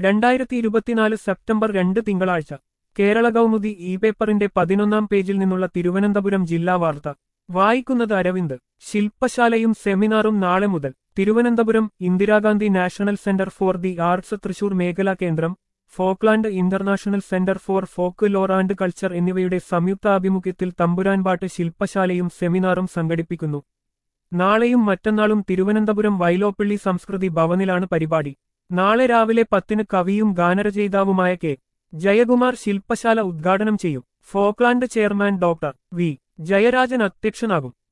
രണ്ടായിരത്തി ഇരുപത്തിനാല് സെപ്റ്റംബർ രണ്ട് തിങ്കളാഴ്ച കേരള കൗമുദി ഇ പേപ്പറിന്റെ പതിനൊന്നാം പേജിൽ നിന്നുള്ള തിരുവനന്തപുരം ജില്ലാ വാർത്ത വായിക്കുന്നത് അരവിന്ദ് ശില്പശാലയും സെമിനാറും നാളെ മുതൽ Thiruvananthapuram Indira Gandhi National Centre for the Arts Thrissur മേഖലാ കേന്ദ്രം Folkland International Centre for folklore and culture എന്നിവയുടെ സംയുക്താഭിമുഖ്യത്തിൽ തമ്പുരാൻപാട്ട് ശില്പശാലയും സെമിനാറും സംഘടിപ്പിക്കുന്നു നാളെയും മറ്റന്നാളും തിരുവനന്തപുരം വൈലോപ്പള്ളി സംസ്കൃതി ഭവനിലാണ് പരിപാടി നാളെ രാവിലെ പത്തിന് കവിയും ഗാനരചയിതാവുമായ കെ ജയകുമാർ ശില്പശാല ഉദ്ഘാടനം ചെയ്യും Folkland chairman doctor V Jayarajan അധ്യക്ഷനാകും